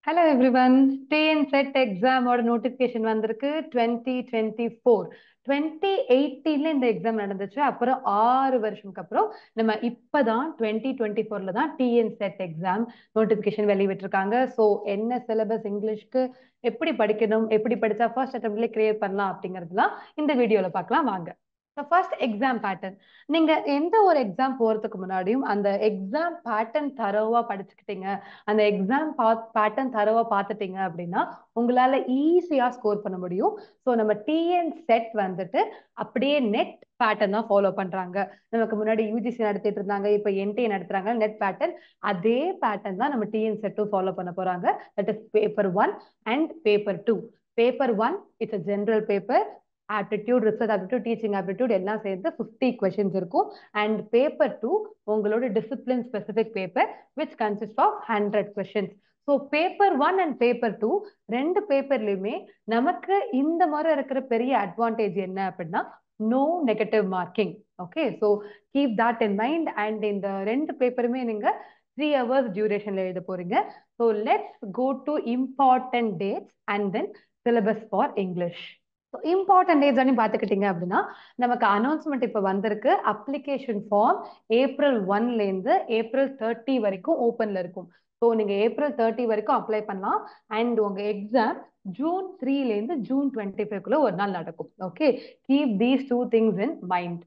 Hello everyone TN SET எக்ஸாமோட notification வந்திருக்கு twenty twenty four twenty எயிட்டீன்ல இந்த எக்ஸாம் நடந்துச்சு அப்புறம் ஆறு வருஷத்துக்கு அப்புறம் நம்ம இப்பதான் டுவெண்ட்டி டுவெண்ட்டி ஃபோர்ல தான் டிஎன் செட் எக்ஸாம் நோட்டிஃபிகேஷன் வெளியிட்டிருக்காங்க ஸோ என்ன சிலபஸ் இங்கிலீஷ்க்கு எப்படி படிக்கணும் எப்படி படிச்சா ஃபர்ஸ்ட் அட்டம்ப்ட்லேயே கிரியேட் பண்ணலாம் அப்படிங்கிறதுலாம் இந்த வீடியோல பார்க்கலாம் வாங்க ஸோ ஃபர்ஸ்ட் எக்ஸாம் பேட்டர்ன் நீங்க எந்த ஒரு எக்ஸாம் போறதுக்கு முன்னாடியும் அந்த எக்ஸாம் பேட்டர்ன் தரவா படிச்சுக்கிட்டீங்க அந்த எக்ஸாம் பேட்டர்ன் தரவா பார்த்துட்டீங்க அப்படின்னா உங்களால ஈஸியா ஸ்கோர் பண்ண முடியும் ஸோ நம்ம டிஎன் செட் வந்துட்டு அப்படியே நெட் பேட்டர்ன் தான் ஃபாலோ பண்றாங்க நமக்கு முன்னாடி யூஜிசி நடத்திட்டு இருந்தாங்க இப்போ என்டி நடத்துறாங்க நெட் பேட்டர்ன் அதே பேட்டர்ன் தான் நம்ம டிஎன் செட்டும் ஃபாலோ பண்ண போறாங்க that is paper one and paper two paper one it's a general paper aptitude research aptitude teaching aptitude எல்லாம் சேர்ந்து ஃபிஃப்டி கொஷின்ஸ் இருக்கும் அண்ட் பேப்பர் டூ உங்களோட discipline specific paper which consist of hundred questions so paper one and paper two ரெண்டு பேப்பர்லையுமே நமக்கு இந்த முறை இருக்கிற பெரிய அட்வான்டேஜ் என்ன அப்படின்னா no negative marking okay so keep that in mind and இந்த ரெண்டு பேப்பருமே நீங்க த்ரீ ஹவர்ஸ் டியூரேஷன்ல எழுத போறீங்க so let's go to important dates and then syllabus for English important dates அப்படின்னு பார்த்துக்கிட்டீங்க அப்படின்னா நமக்கு அனௌன்ஸ்மெண்ட் இப்போ வந்திருக்கு அப்ளிகேஷன் ஃபார்ம் ஏப்ரல் ஒன்லேருந்து ஏப்ரல் தேர்ட்டி வரைக்கும் ஓப்பனில் இருக்கும் ஸோ நீங்கள் ஏப்ரல் தேர்ட்டி வரைக்கும் அப்ளை பண்ணலாம் அண்ட் உங்கள் எக்ஸாம் ஜூன் த்ரீலேருந்து ஜூன் டுவெண்ட்டி ஃபைவ்க்குள்ள ஒரு நாள் நடக்கும் okay keep these two things in mind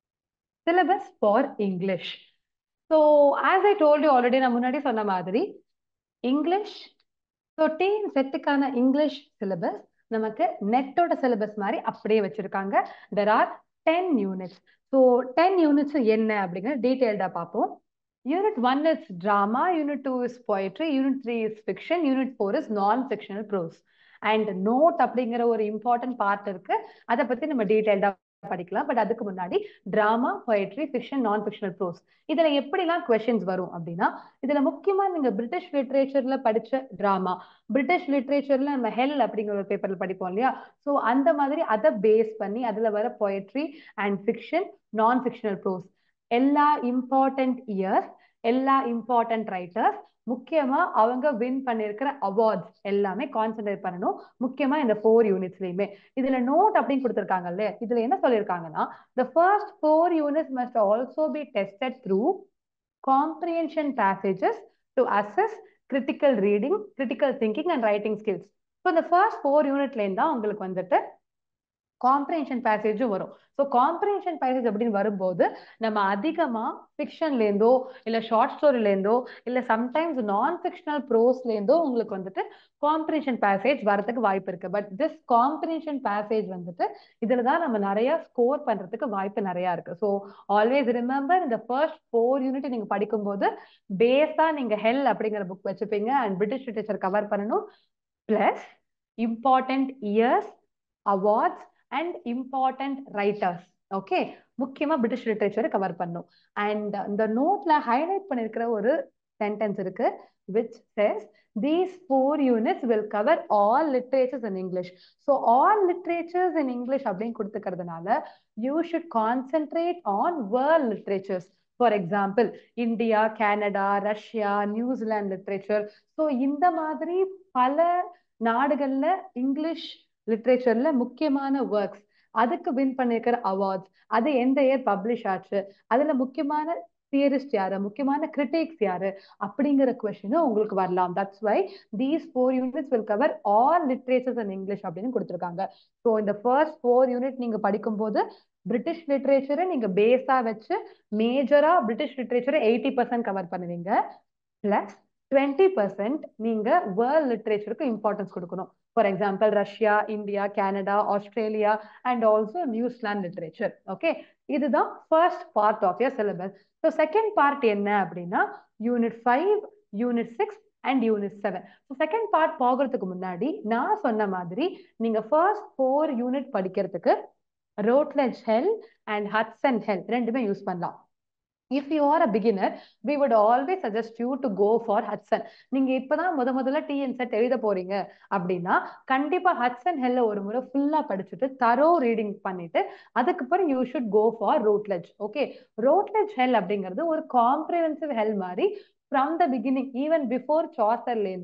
syllabus for English so as I told already நான் முன்னாடி சொன்ன மாதிரி இங்கிலீஷ் ஸோ டீன் செட்டுக்கான இங்கிலீஷ் சிலபஸ் நமக்கு நெட்டோட சிலபஸ் மாதிரி அப்படியே வச்சிருக்காங்க there are ten units so ten units என்ன அப்படிங்கிற டீட்டெயில்டாக பார்ப்போம் unit one is drama unit two is poetry unit three is fiction unit four is non fictional prose and note அப்படிங்கிற ஒரு இம்பார்ட்டன்ட் பார்ட் இருக்கு அதை பத்தி நம்ம டீட்டெயில்டா படிக்கலாம் பட் அதுக்கு முன்னாடி drama poetry fiction non fictional prose இதுல எப்படிலாம் கொஸ்டின்ஸ் வரும் அப்படின்னா இதுல முக்கியமா நீங்க பிரிட்டிஷ் லிட்ரேச்சர்ல படிச்ச டிராமா பிரிட்டிஷ் லிட்ரேச்சர்ல நம்ம ஹெல் அப்படிங்கிற ஒரு பேப்பர்ல படிப்போம் இல்லையா ஸோ அந்த மாதிரி அதை பேஸ் பண்ணி அதுல வர poetry and fiction non fictional prose எல்லா இம்பார்ட்டன்ட் இயர்ஸ் எல்லா இம்பார்ட்டன்ட் ரைட்டர்ஸ் முக்கியமா அவங்க வின் பண்ணிருக்கிற அவார்ட்ஸ் எல்லாமே கான்சென்ட்ரேட் பண்ணணும் முக்கியமா இந்த ஃபோர் யூனிட்ஸ்லயுமே இதுல நோட் அப்படின்னு கொடுத்துருக்காங்கல்ல இதுல என்ன சொல்லியிருக்காங்கன்னா the first four units must also be tested through comprehension passages to assess critical reading critical thinking and writing skills so இந்த ஃபர்ஸ்ட் ஃபோர் யூனிட்லேருந்து தான் உங்களுக்கு வந்துட்டு காம்ப்ரிஹென்ஷன் பேசேஜும் வரும் ஸோ காம்ப்ரிஹென்ஷன் பேசேஜ் அப்படின்னு வரும்போது நம்ம அதிகமாக ஃபிக்ஷன்லேருந்தோ இல்லை ஷார்ட் ஸ்டோரிலேருந்தோ இல்லை சம்டைம்ஸ் நான் ஃபிக்ஷனல் ப்ரோஸ்லேருந்தோ உங்களுக்கு வந்துட்டு காம்ப்ரிஹென்ஷன் பேசேஜ் வரதுக்கு வாய்ப்பு இருக்கு பட் திஸ் காம்ப்ரிஹென்ஷன் பேசேஜ் வந்துட்டு இதில் தான் நம்ம நிறைய ஸ்கோர் பண்ணுறதுக்கு வாய்ப்பு நிறையா இருக்கு ஸோ ஆல்வேஸ் ரிமெம்பர் இந்த ஃபர்ஸ்ட் ஃபோர் யூனிட் நீங்கள் படிக்கும்போது பேஸாக நீங்கள் ஹெல் அப்படிங்கிற புக் வச்சுப்பீங்க அண்ட் பிரிட்டிஷ் லிட்டரேச்சர் கவர் பண்ணணும் plus important years awards and important writers okay முக்கியமா பிரிட்டிஷ் லிட்ரேச்சரை கவர் பண்ணும் அண்ட் இந்த நோட்ல ஹைலைட் பண்ணிருக்கிற ஒரு சென்டென்ஸ் இருக்கு which says these four units will cover all literatures in English so all literatures in English அப்படின்னு கொடுத்துக்கிறதுனால you should concentrate on world literatures for example India Canada Russia New Zealand literature so இந்த மாதிரி பல நாடுகள்ல English லிட்ரேச்சர்ல முக்கியமான works அதுக்கு win பண்ணிருக்கிற awards அது எந்த இயர் பப்ளிஷ் ஆச்சு அதுல முக்கியமான தியரிஸ்ட் யாரு முக்கியமான கிரிட்டிக்ஸ் யாரு அப்படிங்கிற கொஸ்டினும் உங்களுக்கு வரலாம் that's why these four units will cover all literatures and English அப்படின்னு கொடுத்துருக்காங்க ஸோ இந்த ஃபர்ஸ்ட் ஃபோர் யூனிட் நீங்க படிக்கும்போது பிரிட்டிஷ் லிட்ரேச்சரை நீங்க பேஸா வச்சு மேஜரா பிரிட்டிஷ் லிட்ரேச்சரை எயிட்டி பர்சன்ட் கவர் பண்ணுவீங்க பிளஸ் டுவெண்ட்டி பர்சன்ட் நீங்க வேர்ல்ட் லிட்ரேச்சருக்கு இம்பார்ட்டன்ஸ் கொடுக்கணும் for example Russia India Canada Australia and also New Zealand literature okay இதுதான் first part of your syllabus so second part என்ன அப்படின்னா unit five unit six and unit seven so second part போகிறதுக்கு முன்னாடி நான் சொன்ன மாதிரி நீங்க ஃபர்ஸ்ட் ஃபோர் யூனிட் படிக்கிறதுக்கு ரோட்லெஜ் ஹெல் அண்ட் ஹட்சன் ஹெல் ரெண்டுமே யூஸ் பண்ணலாம் if you are a beginner we would always suggest you to go for Hudson நீங்க இப்பதான் முத முதல்ல டிஎன் செட் எழுத போறீங்க அப்படின்னா கண்டிப்பா ஹட்சன் ஹெல்ல ஒரு முறை ஃபுல்லா படிச்சுட்டு தரோ ரீடிங் பண்ணிட்டு அதுக்கப்புறம் you should go for Routledge okay Routledge HEL அப்படிங்கிறது ஒரு காம்ப்ரிஹென்சிவ் ஹெல் மாதிரி from the beginning even before சாசர்லேருந்து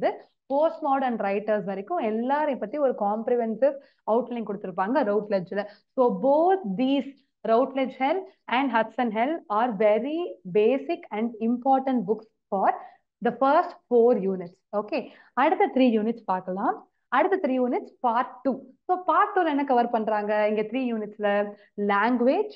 போஸ்ட் மாடர்ன் ரைட்டர்ஸ் வரைக்கும் எல்லாரையும் பத்தி ஒரு காம்ப்ரிஹென்சிவ் அவுட்லைன் கொடுத்துருப்பாங்க ரவுட்லெட்ஜ்ல so both these Routledge HEL and Hudson HEL are very basic and important books for the first four units okay அடுத்த three units பார்க்கலாம் அடுத்த three units part two so part டூல என்ன கவர் பண்றாங்க இங்க three யூனிட்ஸ்ல language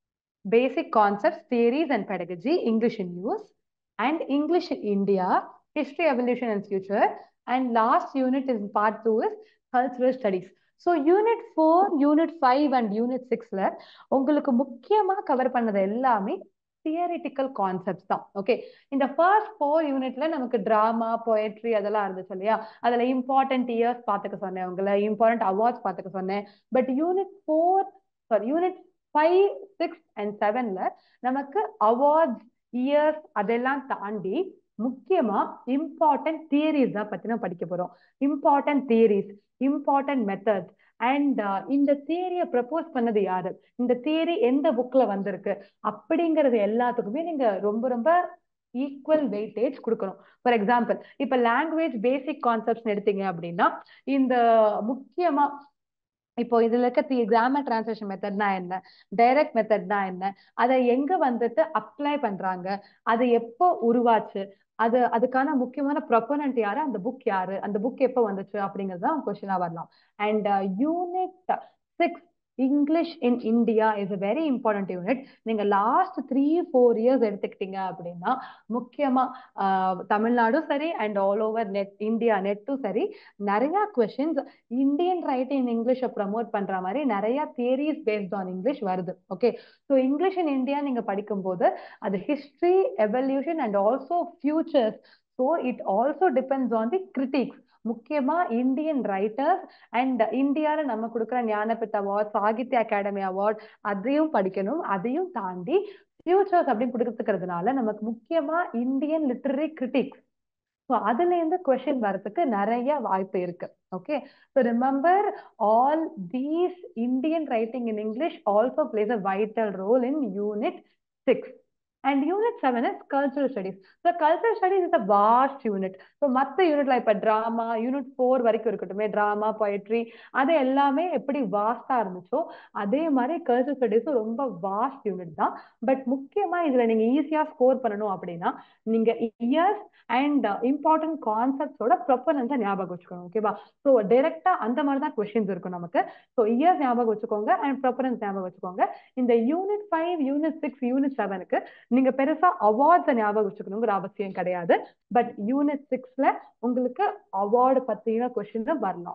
basic concepts theories and pedagogy English in use and English in India history evolution and future and last unit is part two is cultural studies so unit four unit five and unit சிக்ஸ்ல உங்களுக்கு முக்கியமா cover பண்ணது எல்லாமே theoretical concepts தான் okay இந்த first four யூனிட்ல நமக்கு drama poetry அதெல்லாம் இருந்துச்சு இல்லையா அதுல இம்பார்ட்டன்ட் இயர்ஸ் பார்த்துக்க சொன்னேன் உங்களை இம்பார்ட்டன்ட் அவார்ட்ஸ் பார்த்துக்க சொன்னேன் but unit four sorry unit five six and செவன்ல நமக்கு அவார்ட்ஸ் இயர்ஸ் அதெல்லாம் தாண்டி முக்கியமா இம்பார்ட்டன்ட் தியரிஸ் தான் பத்தி நம்ம படிக்க போறோம் important theories important methods and இந்த தியரியை ப்ரப்போஸ் பண்ணது யாரு இந்த தியரி எந்த புக்ல வந்திருக்கு அப்படிங்கறது எல்லாத்துக்குமே நீங்க ரொம்ப ரொம்ப ஈக்குவல் வெயிட்டேஜ் கொடுக்கணும் ஃபார் எக்ஸாம்பிள் இப்ப லாங்குவேஜ் பேசிக் கான்செப்ட்ஸ் எடுத்தீங்க அப்படின்னா இந்த முக்கியமா இப்போ இதுல இருக்க கிராமர் டிரான்ஸ்லேஷன் மெத்தட்னா என்ன டைரக்ட் மெத்தட்னா என்ன அதை எங்க வந்துட்டு அப்ளை பண்றாங்க அது எப்போ உருவாச்சு அது அதுக்கான முக்கியமான ப்ரொபனண்ட் யாரு அந்த புக் யாரு அந்த புக் எப்போ வந்துச்சு அப்படிங்கிறது தான் கொஸ்டினா வரலாம் and unit six English in India is a very important unit நீங்க லாஸ்ட் த்ரீ ஃபோர் இயர்ஸ் எடுத்துக்கிட்டீங்க அப்படின்னா முக்கியமா தமிழ்நாடும் சரி and all over NET India நெட்டும் சரி நிறைய கொஸ்டின்ஸ் இந்தியன் ரைட்டிங் இன் இங்கிலீஷை ப்ரமோட் பண்ற மாதிரி நிறைய தியரிஸ் பேஸ்ட் ஆன் இங்கிலீஷ் வருது okay so English in India நீங்க படிக்கும்போது அது history evolution and also futures so it also depends on the critics முக்கியமா இந்தியன் ரைட்டர்ஸ் அண்ட் இந்தியால நம்ம கொடுக்குற ஞானபித் அவார்ட் சாகித்ய அகாடமி அவார்ட் அதையும் படிக்கணும் அதையும் தாண்டி ஃபியூச்சர்ஸ் அப்படின்னு கொடுத்துக்கிறதுனால நமக்கு முக்கியமா இந்தியன் லிட்டரரி கிரிட்டிக்ஸ் ஸோ அதுல இருந்து கொஸ்டின் வரதுக்கு நிறைய வாய்ப்பு இருக்கு okay so remember all these Indian writing in English also plays a vital role in unit six and unit seven is cultural studies so cultural studies is a vast unit so மற்ற யூனிட்ல இப்போ drama unit four வரைக்கும் இருக்கட்டுமே drama poetry அது எல்லாமே எப்படி வாஸ்டா இருந்துச்சோ அதே மாதிரி கல்ச்சுரல் ஸ்டடிஸும் ரொம்ப வாஸ்ட் யூனிட் தான் பட் முக்கியமா இதுல நீங்க ஈஸியா ஸ்கோர் பண்ணணும் அப்படின்னா நீங்க இயர்ஸ் அண்ட் இம்பார்ட்டன்ட் கான்செப்ட்ஸோட ப்ரொப்பனன்ஸை ஞாபகம் வச்சுக்கணும் ஓகேவா ஸோ டைரக்டா அந்த மாதிரி தான் கொஸ்டின்ஸ் இருக்கும் நமக்கு ஸோ இயர்ஸ் ஞாபகம் வச்சுக்கோங்க அண்ட் ப்ரொப்பனன்ஸ் ஞாபகம் வச்சுக்கோங்க இந்த unit five unit six unit செவனுக்கு நீங்க பெருசா அவார்ட்ஸை ஞாபகம் வச்சுக்கணுங்கிற அவசியம் கிடையாது பட் யூனிட் சிக்ஸ்ல உங்களுக்கு அவார்டு பத்தின கொஸ்டின் வரலாம்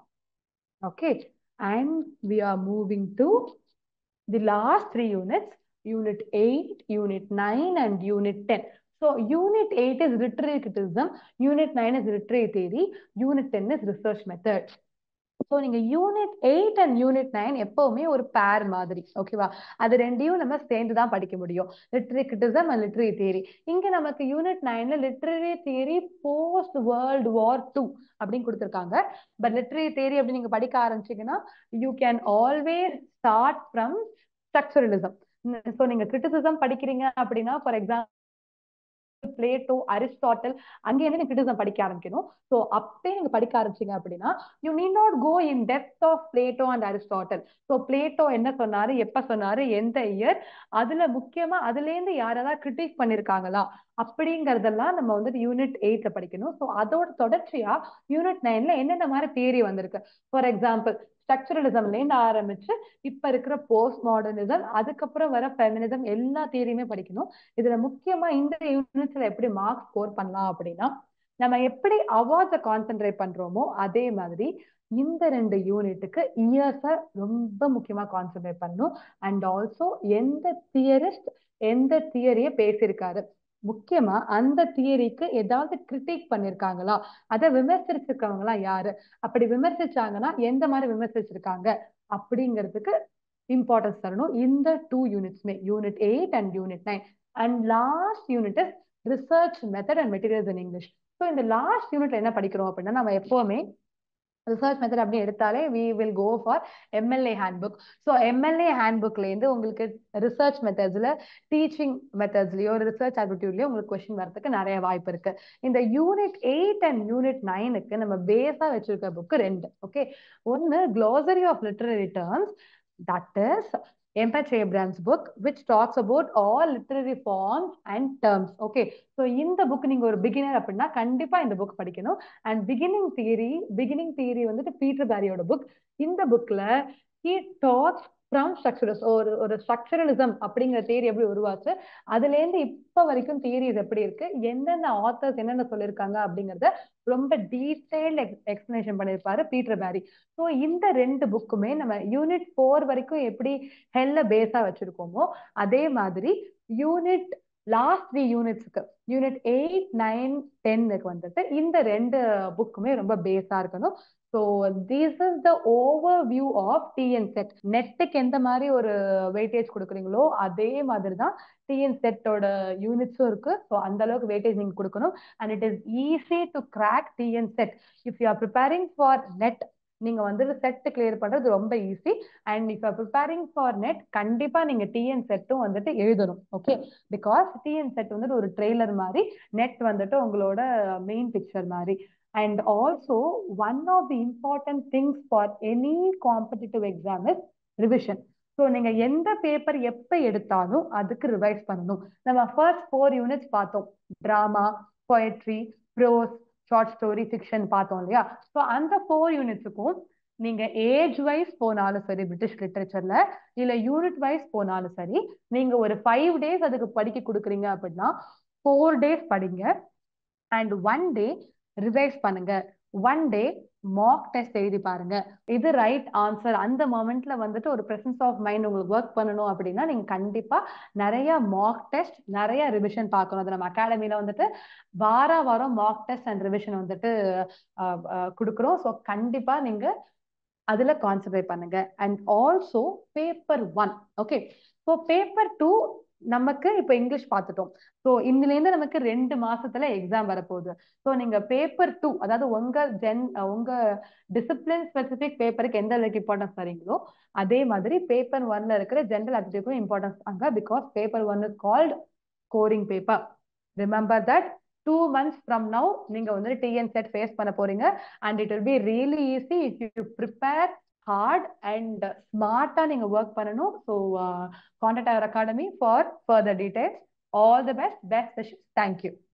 okay and we are moving to the last three units unit eight unit nine and unit ten So unit 8 is literary criticism, unit 9 is literary theory, unit 10 is research method. So நீங்க unit eight and unit nine எப்பவுமே ஒரு பேர் மாதிரி ஓகேவா அது ரெண்டையும் நம்ம சேர்ந்து தான் படிக்க முடியும் literary criticism and literary theory இங்க நமக்கு யூனிட் நைன்ல literary theory post world war two அப்படின்னு கொடுத்துருக்காங்க பட் லிட்ரரி தியரி அப்படி நீங்க படிக்க ஆரம்பிச்சீங்கன்னா you can always start from structuralism so நீங்க கிரிட்டிசிசம் படிக்கிறீங்க அப்படின்னா ஃபார் எக்ஸாம்பிள் பிளேட்டோ அரிஸ்டாட்டல் அங்கே இருந்து நீங்க கிரிட்டிசம் படிக்க ஆரம்பிக்கணும் ஸோ அப்பே நீங்க படிக்க ஆரம்பிச்சீங்க அப்படின்னா you need not go in depth of Plato and Aristotle so Plato என்ன சொன்னாரு எப்ப சொன்னாரு எந்த இயர் அதுல முக்கியமா அதுல இருந்து யாராவது கிரிட்டிக் பண்ணிருக்காங்களா அப்படிங்கறதெல்லாம் நம்ம வந்துட்டு யூனிட் எயிட்ல படிக்கணும் ஸோ அதோட தொடர்ச்சியா யூனிட் நைன்ல என்னென்ன மாதிரி தியரி வந்திருக்கு ஃபார் எக்ஸாம்பிள் ஸ்ட்ரக்சரலிசம்ல இருந்து ஆரம்பிச்சு இப்ப இருக்கிற போஸ்ட் மாடர்னிசம் அதுக்கப்புறம் வர ஃபெமினிசம் எல்லா தியரியுமே படிக்கணும் இதுல முக்கியமா இந்த யூனிட்ஸ்ல எப்படி மார்க் ஸ்கோர் பண்ணலாம் அப்படின்னா நம்ம எப்படி அவார்ட்ஸை கான்சென்ட்ரேட் பண்றோமோ அதே மாதிரி இந்த ரெண்டு யூனிட்டுக்கு இயர்ஸை ரொம்ப முக்கியமா கான்சென்ட்ரேட் பண்ணணும் அண்ட் ஆல்சோ எந்த தியரிஸ்ட் எந்த தியரிய பேசியிருக்காரு முக்கியமா அந்த தியரிக்கு ஏதாவது கிரிட்டிக் பண்ணிருக்காங்களா அதை விமர்சிச்சிருக்கவங்களா யாரு அப்படி விமர்சிச்சாங்கன்னா எந்த மாதிரி விமர்சிச்சிருக்காங்க அப்படிங்கிறதுக்கு இம்பார்ட்டன்ஸ் தரணும் இந்த டூ யூனிட்ஸ்மே unit eight and unit nine and last unit is research method and materials in English so இந்த லாஸ்ட் யூனிட்ல என்ன படிக்கிறோம் அப்படின்னா நம்ம எப்பவுமே ரிசர்ச் மெத்தட் அப்படி எடுத்தாலே we will go for MLA handbook so MLA ஹேண்ட்புக்லேருந்து உங்களுக்கு ரிசர்ச் மெத்தட்ஸில் டீச்சிங் மெத்தட்ஸ்லையோ ரிசர்ச் ஆட்டிடியூட்லையோ உங்களுக்கு கொஸ்டின் வரதுக்கு நிறைய வாய்ப்பு இருக்கு இந்த யூனிட் எயிட் அண்ட் யூனிட் நைனுக்கு நம்ம பேஸாக வச்சிருக்க புக்கு ரெண்டு ஓகே ஒன்று glossary of literary terms that is M H Abrams book which talks about all literary forms and terms okay so இந்த புக் நீங்கள் ஒரு பிகினர் அப்படின்னா கண்டிப்பாக இந்த புக் படிக்கணும் and beginning theory beginning theory வந்துட்டு பீட்டர் பேரியோட புக் இந்த புக்கில் ஹீ டாக்ஸ் ஃப்ரம் ஸ்ட்ரக்சரஸ் ஒரு ஒரு ஸ்ட்ரக்சரலிசம் அப்படிங்கிற தியரி எப்படி உருவாச்சு அதுலேருந்து இப்போ வரைக்கும் தியரிஸ் எப்படி இருக்கு எந்தெந்த ஆத்தர்ஸ் என்னென்ன சொல்லியிருக்காங்க அப்படிங்கிறத ரொம்ப டீட்டெயில் எக்ஸ்பிளனேஷன் பண்ணியிருப்பாரு பீட்டர் பேரி ஸோ இந்த ரெண்டு புக்குமே நம்ம யூனிட் ஃபோர் வரைக்கும் எப்படி ஹெல்ல பேஸா வச்சிருக்கோமோ அதே மாதிரி யூனிட் லாஸ்ட் த்ரீ யூனிட்ஸ்க்கு யூனிட் எயிட் நைன் டென்னுக்கு வந்துட்டு இந்த ரெண்டு புக்குமே ரொம்ப பேஸா இருக்கணும் so this is the overview of TN SET நெட்டுக்கு எந்த மாதிரி ஒரு வெயிட்டேஜ் கொடுக்குறீங்களோ அதே மாதிரி தான் டிஎன் செட்டோட யூனிட்ஸும் இருக்கு ஸோ அந்த அளவுக்கு வெயிட்டேஜ் நீங்க கொடுக்கணும் and it is easy to crack TN SET if you are preparing for NET நீங்க வந்து செட் கிளியர் பண்றது ரொம்ப easy and if are preparing for NET கண்டிப்பா நீங்க டிஎன் செட்டும் வந்துட்டு எழுதணும் ஓகே பிகாஸ் டிஎன் செட் வந்துட்டு ஒரு ட்ரெய்லர் மாதிரி நெட் வந்துட்டு உங்களோட மெயின் பிக்சர் மாதிரி and also one of the important things for any competitive exam is revision so நீங்க எந்த பேப்பர் எப்ப எடுத்தாலும் அதுக்கு ரிவைஸ் பண்ணணும் நம்ம ஃபர்ஸ்ட் ஃபோர் யூனிட்ஸ் பார்த்தோம் drama poetry prose short story fiction பார்த்தோம் இல்லையா ஸோ அந்த ஃபோர் யூனிட்ஸுக்கும் நீங்க ஏஜ் வைஸ் போனாலும் சரி பிரிட்டிஷ் லிட்டரேச்சர்ல இல்ல யூனிட் வைஸ் போனாலும் சரி நீங்க ஒரு ஃபைவ் டேஸ் அதுக்கு படிக்க கொடுக்குறீங்க அப்படின்னா ஃபோர் டேஸ் படிங்க அண்ட் ஒன் டே ரிவைஸ் பண்ணுங்க ஒன் டே மாக் டெஸ்ட் எழுதி பாருங்க இது ரைட் ஆன்சர் அந்த மொமெண்ட்ல வந்துட்டு ஒரு பிரசன்ஸ் ஆஃப் மைண்ட் உங்களுக்கு ஒர்க் பண்ணணும் அப்படின்னா நீங்க கண்டிப்பா நிறைய மாக் டெஸ்ட் நிறைய ரிவிஷன் பார்க்கணும் அது நம்ம அகாடமில வந்துட்டு வார வாரம் மாக் டெஸ்ட் அண்ட் ரிவிஷன் வந்துட்டு கொடுக்குறோம் ஸோ கண்டிப்பா நீங்க அதுல கான்சென்ட்ரேட் பண்ணுங்க and also paper one okay so paper two நமக்கு இப்போ இங்கிலீஷ் பார்த்துட்டோம் ஸோ இதுலேருந்து நமக்கு ரெண்டு மாசத்துல எக்ஸாம் வரப்போகுது ஸோ நீங்க பேப்பர் டூ அதாவது உங்க ஜென் உங்க டிசிப்ளின் ஸ்பெசிபிக் பேப்பருக்கு எந்த அளவுக்கு இம்பார்ட்டன்ஸ் தரீங்களோ அதே மாதிரி பேப்பர் ஒன்ல இருக்கிற ஜென்ரல் ஆப்டிடியூக்கும் இம்பார்ட்டன்ஸ் தாங்க because paper one is called scoring paper remember that two months from now நீங்க வந்து டிஎன் செட் ஃபேஸ் பண்ண போறீங்க and it will be really easy if you prepare hard and ஸ்மார்ட்டா நீங்க ஒர்க் பண்ணணும் so contact our academy for further details all the best best wishes thank you